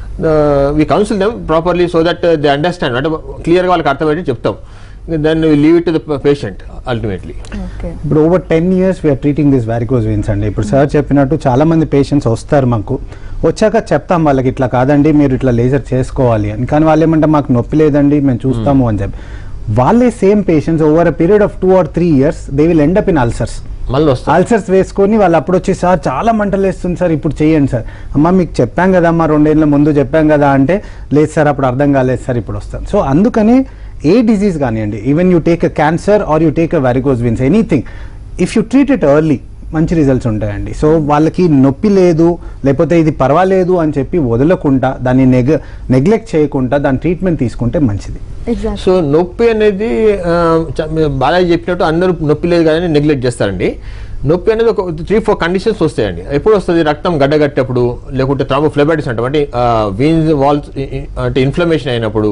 we counsel them properly so that they understand అంటే క్లియర్గా వాళ్ళకి అర్థమయ్యేది చెప్తాం then leave it to the patient ultimately okay ఇప్పుడు over ten years we are treating this varicose veins అండి ఇప్పుడు సార్ చెప్పినట్టు చాలా మంది పేషెంట్స్ వస్తారు మాకు వచ్చాక చెప్తాం వాళ్ళకి ఇట్లా కాదండి మీరు ఇట్లా లేజర్ చేసుకోవాలి అని కానీ వాళ్ళు ఏమంటే మాకు నొప్పి లేదండి మేము చూస్తాము అని చెప్పి వాళ్ళే same patients over a period of two or three years they will end up in ulcers మళ్ళీ వస్తాం అల్సర్స్ వేసుకొని వాళ్ళు అప్పుడు వచ్చి సార్ చాలా మంటలు వేస్తుంది సార్ ఇప్పుడు చేయండి సార్ అమ్మ మీకు చెప్పాం కదా అమ్మా రెండేళ్ళ ముందు చెప్పాం కదా అంటే లేదు సార్ అప్పుడు అర్థం కాలేదు సార్ ఇప్పుడు వస్తాం సో అందుకని ఏ డిజీజ్ కానివ్వండి even you take a cancer or you take a varicose veins anything if you treat it early మంచి రిజల్ట్స్ ఉంటాయండి సో వాళ్ళకి నొప్పి లేదు లేకపోతే ఇది పర్వాలేదు అని చెప్పి వదలకుండా దాన్ని నెగ నెగ్లెక్ట్ చేయకుండా దాని ట్రీట్మెంట్ తీసుకుంటే మంచిది ఎగ్జాక్ట్ సో నొప్పి అనేది ఆ, చ- బాలాజీ చెప్పినట్టు అందరూ నొప్పి లేదు కానీ నెగ్లెక్ట్ చేస్తారండి నొప్పి అనేది ఒక త్రీ ఫోర్ కండిషన్స్ వస్తాయండి ఎప్పుడు వస్తుంది రక్తం గడ్డగట్టేప్పుడు లేకుంటే థ్రాంబోఫ్లెబైటిస్ అంటాం అంటే వీన్స్ వాల్స్ అంటే ఇన్ఫ్లమేషన్ అయినప్పుడు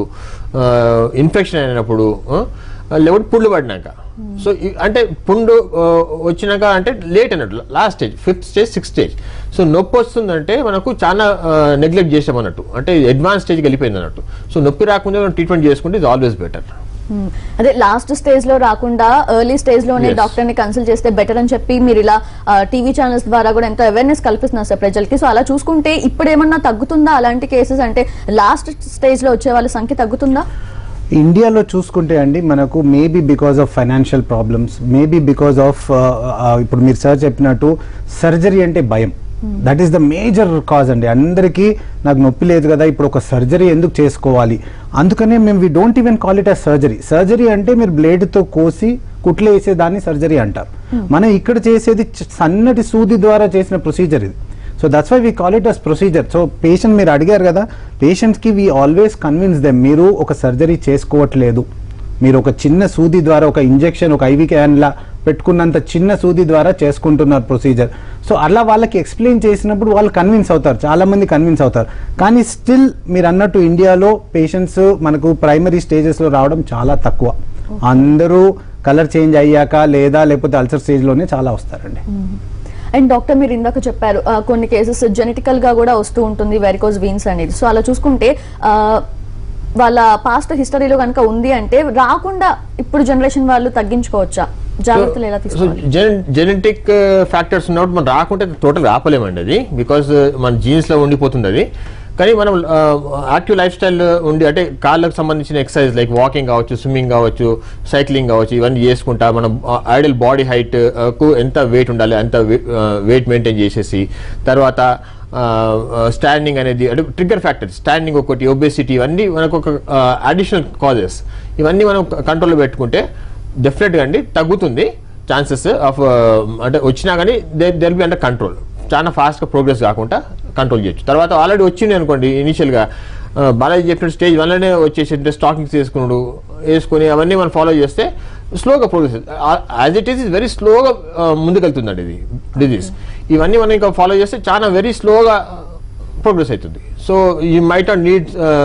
ఇన్ఫెక్షన్ అయినప్పుడు ఆ, లేకపోతే పుండ్లు పడినాక సో ఈ- అంటే పుండు ఆ, వచ్చినాక అంటే లేట్ అన్నట్టు last stage fifth stage sixth stage so నొప్పి వస్తుందంటే మనకు చాలా నెగ్లెక్ట్ చేసాం అన్నట్టు అంటే అడ్వాన్స్ స్టేజ్కి వెళ్ళిపోయింది అన్నట్టు సో నొప్పి రాకుండా మనం ట్రీట్మెంట్ చేసుకుంటే ఇది ఆల్వేస్ బెటర్ మ్మ్. అదే లాస్ట్ స్టేజ్ లో రాకుండా ఎర్లీ స్టేజ్ లోనే Yes. డాక్టర్ ని కన్సల్ట్ చేస్తే బెటర్ అని చెప్పి మీరు ఇలా టీవీ ఛానల్స్ ద్వారా కూడా ఎంతో అవేర్నెస్ కల్పిస్తున్నారు సార్ ప్రజలకి సో అలా చూసుకుంటే ఇప్పుడు ఏమన్నా తగ్గుతుందా అలాంటి కేసెస్ అంటే లాస్ట్ స్టేజ్ లో వచ్చే వాళ్ళ సంఖ్య తగ్గుతుందా ఇండియాలో చూసుకుంటే అండి మనకు maybe because of financial problems maybe because of ఇప్పుడు మీరు సార్ చెప్పినట్టు సర్జరీ అంటే భయం that is the major cause అండి అందరికీ నాకు నొప్పి లేదు కదా ఇప్పుడు ఒక సర్జరీ ఎందుకు చేసుకోవాలి అందుకనే మేము we don't even call it a surgery surgery అంటే మీరు బ్లేడ్తో కోసి కుట్లు వేసేదాన్ని సర్జరీ అంటారు మనం ఇక్కడ చేసేది చ- సన్నటి సూది ద్వారా చేసిన ప్రొసీజర్ ఇది so that's why we call it as procedure so patient మీరు అడిగారు కదా పేషెంట్స్కి వీ ఆల్వేస్ కన్విన్స్ దెమ్ మీరు ఒక సర్జరీ చేసుకోవట్లేదు మీరు ఒక చిన్న సూది ద్వారా ఒక ఇంజెక్షన్ ఒక ఐవి క్యాన్లా పెట్టుకున్నంత చిన్న సూది ద్వారా చేసుకుంటున్నారు ప్రొసీజర్ సో అలా వాళ్ళకి ఎక్స్ప్లెయిన్ చేసినప్పుడు వాళ్ళు కన్విన్స్ అవుతారు చాలా మంది కన్విన్స్ అవుతారు కానీ స్టిల్ మీరు అన్నట్టు ఇండియాలో పేషెంట్స్ మనకు ప్రైమరీ స్టేజెస్లో రావడం చాలా తక్కువ అందరూ కలర్ చేంజ్ అయ్యాక లేదా లేకపోతే అల్సర్ స్టేజ్లోనే చాలా వస్తారండి అండ్ డాక్టర్ మీరు ఇందాక చెప్పారు ఆ, కొన్ని కేసెస్ జెనెటికల్ గా కూడా వస్తూ ఉంటుంది వెరికోజ్ వీన్స్ అనేది సో అలా చూసుకుంటే ఆ, వాళ్ళ పాస్ట్ హిస్టరీలో కనుక ఉంది అంటే రాకుండా ఇప్పుడు జనరేషన్ వాళ్ళు తగ్గించుకోవచ్చా జాగ్రత్తలు ఎలా తీసుకోవాలి జెనెటిక్ ఫ్యాక్టర్స్ ఉన్నప్పుడు మనం రాకుంటే టోటల్ ఆపలేమండి అది బికాస్ మన జీన్స్ లో ఉండిపోతుంది అది కానీ మనం యాక్టివ్ లైఫ్ స్టైల్ ఉండి అంటే కాళ్ళకు సంబంధించిన ఎక్సర్సైజ్ లైక్ వాకింగ్ కావచ్చు స్విమ్మింగ్ కావచ్చు సైక్లింగ్ కావచ్చు ఇవన్నీ చేసుకుంటా మనం ఐడల్ బాడీ హైట్ కు ఎంత వెయిట్ ఉండాలి అంత వెయిట్ మెయింటైన్ చేసేసి తర్వాత స్టాండింగ్ అనేది అంటే ట్రిగ్గర్ ఫ్యాక్టర్స్ స్టాండింగ్ ఒకటి ఒబేసిటీ ఇవన్నీ మనకు ఒక అడిషనల్ కాజెస్ ఇవన్నీ మనం కంట్రోల్లో పెట్టుకుంటే డెఫినెట్గా అండి తగ్గుతుంది ఛాన్సెస్ ఆఫ్ అంటే వచ్చినా కానీ దెర్ బి అండర్ కంట్రోల్ చాలా ఫాస్ట్గా ప్రోగ్రెస్ కాకుండా కంట్రోల్ చేయొచ్చు తర్వాత ఆల్రెడీ వచ్చింది అనుకోండి ఇనిషియల్గా బాలాజీ చెప్పిన స్టేజ్ వన్లోనే వచ్చేసి అంటే స్టాకింగ్స్ వేసుకున్నాడు వేసుకుని అవన్నీ మనం ఫాలో చేస్తే స్లోగా progress as it is is very స్లోగా ముందుకెళ్తుందండి ఇది డిజీజ్ ఇవన్నీ మనం ఇంకా ఫాలో చేస్తే చాలా వెరీ స్లోగా ప్రోగ్రెస్ అవుతుంది so you might not need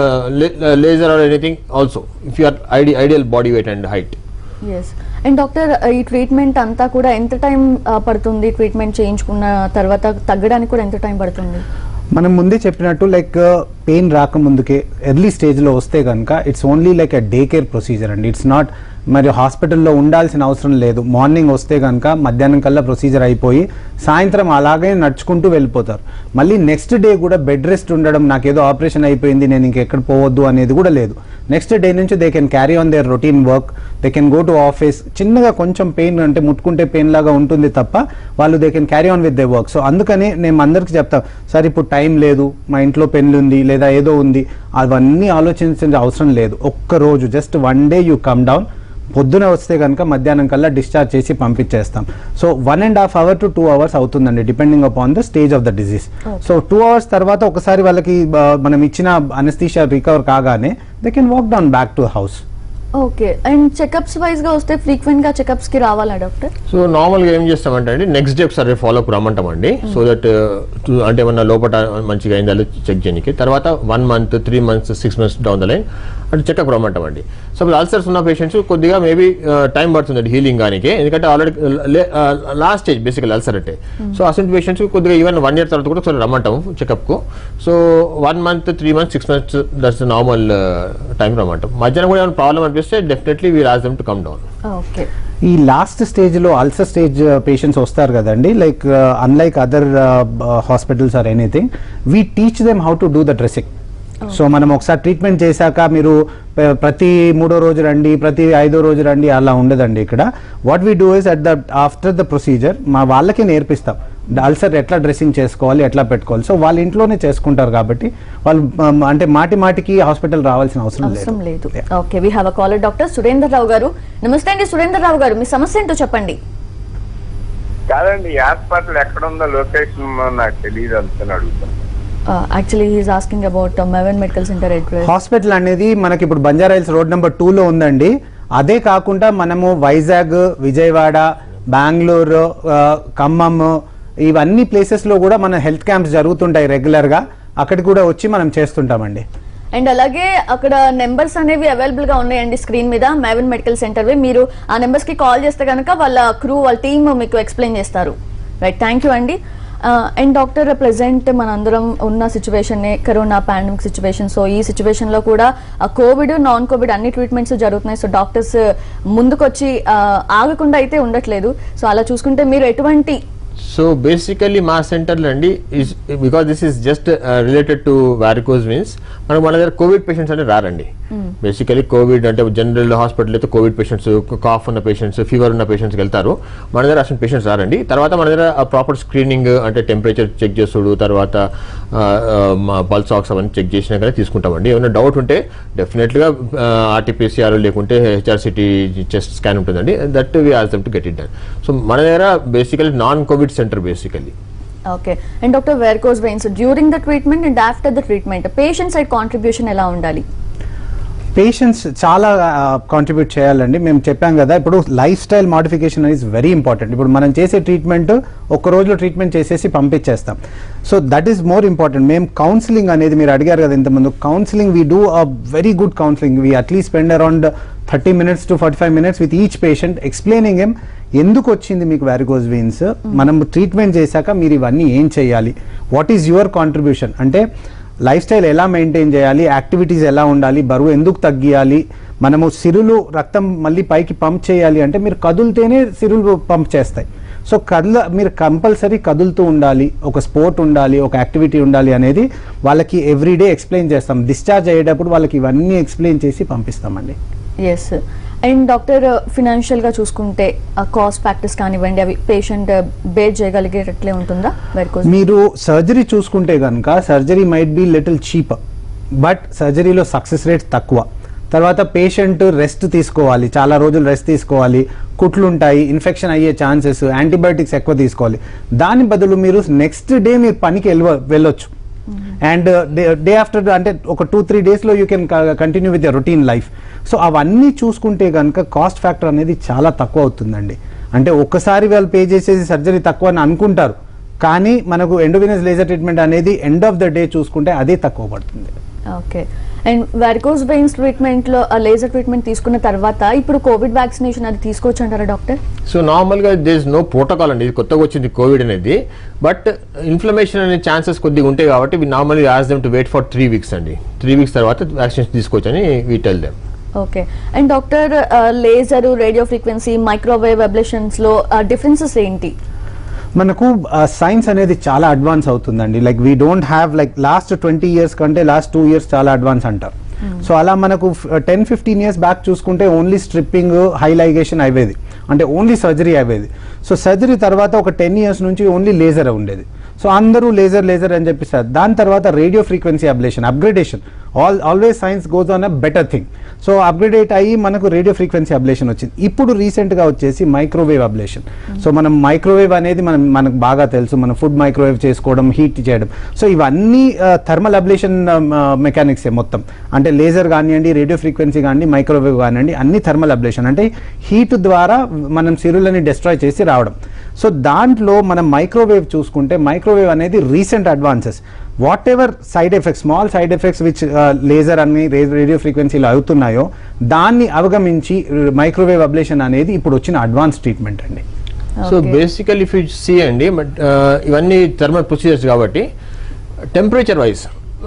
laser or anything also if you are ఐడి ideal body weight and height ఎస్ అండ్ డాక్టర్ ఈ ట్రీట్మెంట్ అంతా కూడా ఎంత టైం పడుతుంది ట్రీట్మెంట్ చేయించుకున్న తర్వాత తగ్గడానికి కూడా ఎంత టైం పడుతుంది మనం ముందే చెప్పినట్టు లైక్ పెయిన్ రాకముందుకే ఎర్లీ స్టేజ్లో వస్తే కనుక it's only like a day care procedure అండి ఇట్స్ నాట్ మరి హాస్పిటల్లో ఉండాల్సిన అవసరం లేదు మార్నింగ్ వస్తే కనుక మధ్యాహ్నం కల్లా ప్రొసీజర్ అయిపోయి సాయంత్రం అలాగే నడుచుకుంటూ వెళ్ళిపోతారు మళ్ళీ నెక్స్ట్ డే కూడా బెడ్ రెస్ట్ ఉండడం నాకేదో ఆపరేషన్ అయిపోయింది నేను ఇంకెక్కడ పోవద్దు అనేది కూడా లేదు నెక్స్ట్ డే నుంచి they can carry on their routine work they can go to office చిన్నగా కొంచెం పెయిన్ అంటే ముట్టుకుంటే పెయిన్ లాగా ఉంటుంది తప్ప వాళ్ళు they can carry on with their work so అందుకని నేను అందరికి చెప్తా సార్ ఇప్పుడు టైం లేదు మా ఇంట్లో పెన్లు ఉంది లేదా ఏదో ఉంది అవన్నీ ఆలోచించిన అవసరం లేదు ఒక్క రోజు just one day you come down పొద్దున వస్తే కనుక మధ్యాహ్నం కల్లా డిశ్చార్జ్ చేసి పంపించేస్తాం so one and half hour to two hours అవుతుందండి depending upon the stage of the disease so two hours తర్వాత ఒకసారి వాళ్ళకి ఆ, మనం ఇచ్చిన అనస్థీషియా రికవర్ కాగానే they can walk down back to house okay and checkups wise గా వస్తే ఫ్రీక్వెంట్ గా చెకప్స్ కి రావాలా డాక్టర్ సో నార్మల్గా ఏం చేస్తామంటే అండి నెక్స్ట్ డే ఒకసారి ఫాలో అప్ రమ్మంటామండి సో దట్ అంటే ఏమన్నా లోపల మంచిగా అయిందా చెక్ చేయడానికి తర్వాత one month three months six months down the line అంటే చెకప్ రమ్మంటామండి సో ఇప్పుడు అల్సర్స్ ఉన్న పేషెంట్స్ కొద్దిగా మేబీ టైం పడుతుంది హీలింగ్ కానీ ఎందుకంటే already last stage basically ulcer అంటే సో అసలు పేషెంట్స్ కొద్దిగా ఈవెన్ వన్ ఇయర్ తర్వాత కూడా ఒకసారి రమ్మంటాము చెకప్కు so one month three months six months that's normal time రమ్మంటాం మధ్యాహ్నం కూడా ఏమైనా ప్రాబ్లం అనిపిస్తే డెఫినెట్లీ వీ రాజ్ them to come down okay ఈ లాస్ట్ స్టేజ్లో అల్సర్ స్టేజ్ పేషెంట్స్ వస్తారు కదండి like unlike other hospitals or anything we teach them how to do the dressing so మనం ఒకసారి ట్రీట్మెంట్ చేశాక మీరు ప- ప్రతి మూడో రోజు రండి ప్రతి ఐదో రోజు రండి అలా ఉండదండి ఇక్కడ what we do is at the after the procedure మా వాళ్ళకి నేర్పిస్తాం అల్సర్ ఎట్లా డ్రెస్సింగ్ చేసుకోవాలి ఎట్లా పెట్టుకోవాలి సో వాళ్ళ ఇంట్లోనే చేసుకుంటారు కాబట్టి వాళ్ళు um, అంటే మాటి మాటికి హాస్పిటల్ రావాల్సిన అవసరం అవసరం లేదు లేదు okay we have a caller doctor Surender Rao garu నమస్తే అండి సురేందర్ రావు గారు మీ సమస్య ఏంటో చెప్పండి కాదండి ఈ హాస్పిటల్ ఎక్కడ ఉందో లొకేషన్ నాకు తెలియదు అంతని అడుగుతాను యాక్చువల్లీ హీస్ ఆస్కింగ్ అబౌట్ మెవెన్ మెడికల్ సెంటర్ అడ్రస్ హాస్పిటల్ అనేది మనకి ఇప్పుడు బంజారాయిల్స్ రోడ్ నెంబర్ టూలో ఉందండి అదే కాకుండా మనము వైజాగ్ విజయవాడ బెంగళూరు ఆ, ఖమ్మం ఇవన్నీ ప్లేసెస్లో కూడా మన హెల్త్ క్యాంప్స్ జరుగుతుంటాయి రెగ్యులర్గా అక్కడికి కూడా వచ్చి మనం చేస్తుంటామండి అండ్ అలాగే అక్కడ నెంబర్స్ అనేవి అవైలబుల్ గా ఉన్నాయండి స్క్రీన్ మీద మేవెన్ మెడికల్ సెంటర్ మీరు ఆ నెంబర్స్ కి కాల్ చేస్తే కనుక వాళ్ళ క్రూ వాళ్ళ టీమ్ మీకు ఎక్స్ప్లెయిన్ చేస్తారు రైట్ థ్యాంక్ యూ అండి అండ్ డాక్టర్ ప్రెసెంట్ మనందరం ఉన్న situation corona pandemic situation so ఈ సిచ్యువేషన్ లో కూడా కోవిడ్ నాన్ కోవిడ్ అన్ని ట్రీట్మెంట్స్ జరుగుతున్నాయి సో డాక్టర్స్ ముందుకొచ్చి ఆ, ఆగకుండా అయితే ఉండట్లేదు సో అలా చూసుకుంటే మీరు ఎటువంటి సో బేసికల్లీ మా సెంటర్లో అండి is because this is just related to varicose means మనకు మన దగ్గర కోవిడ్ పేషెంట్స్ అంటే రారండి బేసికలీ కోవిడ్ అంటే జనరల్ హాస్పిటల్ అయితే కోవిడ్ పేషెంట్స్ కాఫ్ ఉన్న పేషెంట్స్ ఫీవర్ ఉన్న పేషెంట్స్కి వెళ్తారు మన దగ్గర అసలు పేషెంట్స్ రారండి తర్వాత మన దగ్గర ప్రాపర్ స్క్రీనింగ్ అంటే టెంపరేచర్ చెక్ చేసుడు తర్వాత పల్స్ ఆక్స్ అవన్నీ చెక్ చేసినాకనే తీసుకుంటామండి ఏమైనా డౌట్ ఉంటే డెఫినెట్గా ఆర్టీపీసీఆర్ లేకుంటే హెచ్ఆర్సిటీ చెస్ట్ స్కాన్ ఉంటుందండి that we ask them to get it done so మన దగ్గర basically non covid center basically okay and doctor varicose veins during the treatment and after the treatment patient side contribution ఎలా ఉండాలి పేషెంట్స్ చాలా కాంట్రిబ్యూట్ చేయాలండి మేము చెప్పాం కదా ఇప్పుడు లైఫ్ స్టైల్ మాడిఫికేషన్ అనేది వెరీ ఇంపార్టెంట్ ఇప్పుడు మనం చేసే ట్రీట్మెంట్ ఒక రోజులో ట్రీట్మెంట్ చేసేసి పంపించేస్తాం so that is more important మేము కౌన్సిలింగ్ అనేది మీరు అడిగారు కదా ఇంతకుముందు counselling we do a very good counselling we at least spend around thirty minutes to forty five minutes with each patient explaining them ఎందుకు వచ్చింది మీకు వ్యారికోజ్ వెయిన్స్ మనం ట్రీట్మెంట్ చేశాక మీరు ఇవన్నీ ఏం చేయాలి వాట్ ఈజ్ యువర్ కాంట్రిబ్యూషన్ అంటే లైఫ్ స్టైల్ ఎలా మెయింటైన్ చేయాలి యాక్టివిటీస్ ఎలా ఉండాలి బరువు ఎందుకు తగ్గియాలి మనము సిరులు రక్తం మళ్ళీ పైకి పంప్ చేయాలి అంటే మీరు కదులుతేనే సిరులు పంప్ చేస్తాయి సో కదల మీరు కంపల్సరీ కదులుతూ ఉండాలి ఒక స్పోర్ట్ ఉండాలి ఒక యాక్టివిటీ ఉండాలి అనేది వాళ్ళకి ఎవ్రీడే ఎక్స్ప్లెయిన్ చేస్తాం డిశ్చార్జ్ అయ్యేటప్పుడు వాళ్ళకి ఇవన్నీ ఎక్స్ప్లెయిన్ చేసి పంపిస్తామండి ఎస్ అండ్ డాక్టర్ ఫినాన్షియల్ గా చూసుకుంటే కాస్ట్ ఫ్యాక్టర్స్ కానివ్వండి అవి పేషెంట్ బేర్ చేయగలిగేటట్లే ఉంటుందా వెరికోజ్ మీరు సర్జరీ చూసుకుంటే కనుక surgery might be little cheap but సర్జరీలో సక్సెస్ రేట్ తక్కువ తర్వాత పేషెంట్ రెస్ట్ తీసుకోవాలి చాలా రోజులు రెస్ట్ తీసుకోవాలి కుట్లు ఉంటాయి ఇన్ఫెక్షన్ అయ్యే ఛాన్సెస్ యాంటీబయాటిక్స్ ఎక్కువ తీసుకోవాలి దాని బదులు మీరు నెక్స్ట్ డే మీరు పనికి వెళ్ళ వెళ్ళొచ్చు అండ్ డే ఆఫ్టర్ అంటే ఒక టూ త్రీ డేస్లో you can continue with routine life so అవన్నీ చూసుకుంటే కనుక కాస్ట్ ఫ్యాక్టర్ అనేది చాలా తక్కువ అవుతుందండి అంటే ఒక్కసారి వాళ్ళు పే చేసేసి సర్జరీ తక్కువ అని అనుకుంటారు కానీ మనకు ఎండోవినస్ లేజర్ ట్రీట్మెంట్ అనేది ఎండ్ ఆఫ్ ద డే చూసుకుంటే అదే తక్కువ పడుతుంది okay and varicose veins treatment లో లేజర్ ట్రీట్మెంట్ తీసుకున్న తర్వాత ఇప్పుడు కోవిడ్ వ్యాక్సినేషన్ అది తీసుకోవచ్చు అంటారా డాక్టర్ సో నార్మల్గా దేర్ ఇస్ నో ప్రోటోకాల్ అండి ఇది కొత్తగా వచ్చింది కోవిడ్ అనేది బట్ ఇన్ఫ్లమేషన్ అనే ఛాన్సెస్ కొద్దిగా ఉంటాయి కాబట్టి we normally ask them to wait for three weeks అండి త్రీ వీక్స్ తర్వాత వ్యాక్సినేషన్ తీసుకోవచ్చు అని we tell them okay and doctor laser radio frequency microwave ablations లో డిఫరెన్సెస్ ఏంటి మనకు సైన్స్ అనేది చాలా అడ్వాన్స్ అవుతుందండి like we don't have like last twenty years కంటే లాస్ట్ టూ ఇయర్స్ చాలా అడ్వాన్స్ అంటారు సో అలా మనకు టెన్ ఫిఫ్టీన్ ఇయర్స్ బ్యాక్ చూసుకుంటే ఓన్లీ స్ట్రిప్పింగ్ హైలైగేషన్ అయ్యేది అంటే ఓన్లీ సర్జరీ అయ్యేది సో సర్జరీ తర్వాత ఒక టెన్ ఇయర్స్ నుంచి ఓన్లీ లేజర్ ఉండేది సో అందరూ లేజర్ లేజర్ అని చెప్పిస్తారు దాని తర్వాత radio frequency ablation upgradation all always science goes on a better thing so upgraded అయ్యి మనకు రేడియో ఫ్రీక్వెన్సీ అబ్లేషన్ వచ్చింది ఇప్పుడు రీసెంట్గా వచ్చేసి మైక్రోవేవ్ అబ్లేషన్ సో మనం మైక్రోవేవ్ అనేది మనం మనకు బాగా తెలుసు మనం ఫుడ్ మైక్రోవేవ్ చేసుకోవడం హీట్ చేయడం సో ఇవన్నీ థర్మల్ అబ్లేషన్ మెకానిక్సే మొత్తం అంటే లేజర్ కానివ్వండి రేడియో ఫ్రీక్వెన్సీ కానివ్వండి మైక్రోవేవ్ కానివ్వండి అన్ని థర్మల్ అబ్లేషన్ అంటే హీట్ ద్వారా మనం సిరులని డిస్ట్రాయ్ చేసి రావడం సో దాంట్లో మనం మైక్రోవేవ్ చూసుకుంటే మైక్రోవేవ్ అనేది recent advances whatever side effects small side effects which laser అని రేడియో ఫ్రీక్వెన్సీలో అవుతున్నాయో దాన్ని అవగమించి మైక్రోవేవ్ అబ్లేషన్ అనేది ఇప్పుడు వచ్చిన అడ్వాన్స్ ట్రీట్మెంట్ అండి so basically if you see అండి బట్ ఇవన్నీ థర్మల్ ప్రొసీజర్స్ కాబట్టి టెంపరేచర్ వైజ్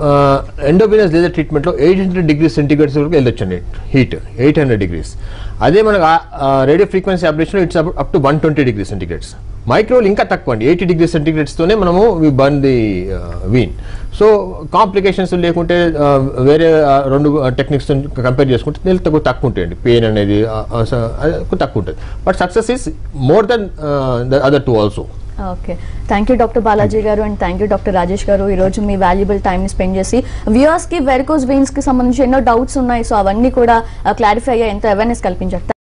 ఎండోబినస్ లేజర్ ట్రీట్మెంట్లో ఎయిట్ హండ్రెడ్ డిగ్రీ సెంటిగ్రేడ్స్ వరకు వెళ్ళొచ్చండి హీట్ ఎయిట్ హండ్రెడ్ డిగ్రీస్ అదే మనకు radio frequency ablation it's up to one twenty degree centigrades మైక్రోలు ఇంకా తక్కువ అండి ఎయిటీ డిగ్రీ సెంటిగ్రేడ్స్తోనే మనము we burn the vein so complications లేకుంటే uh, వేరే uh, రెండు టెక్నిక్స్ కంపేర్ చేసుకుంటే నెల తక్కువ తక్కువ ఉంటాయండి పెయిన్ అనేది uh, uh, so, అది తక్కువ ఉంటుంది but success is more than the other two also okay thank you doctor Balaji garu and thank you doctor Rajesh garu ఈ రోజు మీ వాల్యుబుల్ టైం ని స్పెండ్ చేసి వ్యూవర్స్ కి వెరికోస్ వెయిన్స్ కి సంబంధించి ఎన్నో డౌట్స్ ఉన్నాయి సో అవన్నీ కూడా క్లారిఫై అయ్యే ఎంతో అవేర్నెస్ కల్పించారు